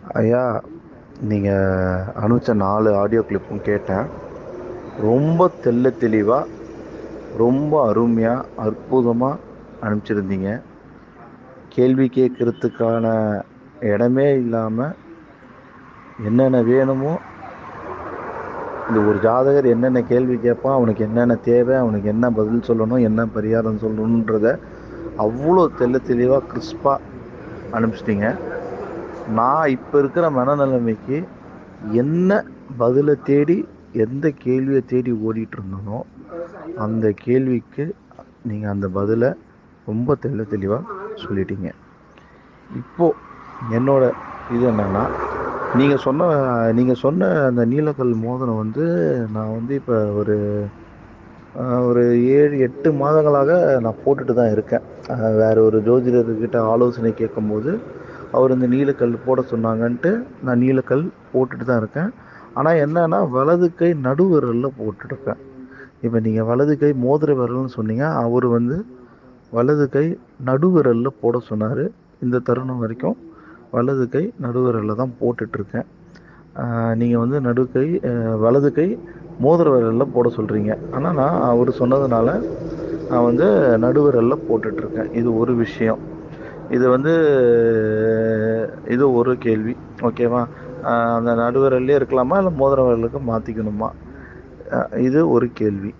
ஐயா நீங்கள் அனுப்பிச்ச நாலு ஆடியோ கிளிப்பும் கேட்டேன் ரொம்ப தெள்ள தெளிவாக ரொம்ப அருமையாக அற்புதமாக அனுப்பிச்சிருந்தீங்க கேள்வி கேட்குறதுக்கான இடமே இல்லாமல் என்னென்ன வேணுமோ இந்த ஒரு ஜாதகர் என்னென்ன கேள்வி கேட்பான் அவனுக்கு என்னென்ன தேவை அவனுக்கு என்ன பதில் சொல்லணும் என்ன பரிகாரம் சொல்லணுன்றத அவ்வளோ தெள்ள தெளிவாக கிறிஸ்பாக அனுப்பிச்சிட்டிங்க நான் இப்போ இருக்கிற மனநிலைமைக்கு என்ன பதிலை தேடி எந்த கேள்வியை தேடி ஓடிட்டு இருந்தனோ அந்த கேள்விக்கு நீங்கள் அந்த பதிலை ரொம்ப தெள்ள தெளிவாக சொல்லிட்டீங்க இப்போது என்னோட இது என்னென்னா நீங்கள் சொன்ன நீங்கள் சொன்ன அந்த நீலக்கல் மோதிரம் வந்து நான் வந்து இப்போ ஒரு ஆஹ், ஒரு ஏழு எட்டு மாதங்களாக நான் போட்டுட்டு தான் இருக்கேன் ஆஹ், வேற ஒரு ஜோதிடர்கிட்ட ஆலோசனை கேட்கும்போது அவர் இந்த நீலக்கல் போட சொன்னாங்கன்ட்டு நான் நீலக்கல் போட்டுட்டு தான் இருக்கேன் ஆனால் என்னன்னா வலது கை நடுவிரலில் போட்டுருக்கேன் இப்போ நீங்கள் வலது கை மோதிர விரல்னு சொன்னீங்க அவர் வந்து வலது கை நடுவிரலில் போட சொன்னார் இந்த தருணம் வரைக்கும் வலது கை நடுவிரலில் தான் போட்டுட்ருக்கேன் நீங்கள் வந்து நடு கை அஹ், வலது கை மோதிர விரலில் போட சொல்கிறீங்க ஆனால் நான் அவர் சொன்னதுனால நான் வந்து நடுவிரலில் போட்டுட்ருக்கேன் இது ஒரு விஷயம் இது வந்து இது ஒரு கேள்வி ஓகேவா அஹ், அந்த நடுவிரல்லே இருக்கலாமா இல்லை மோதிர விரலுக்கு மாற்றிக்கணுமா இது ஒரு கேள்வி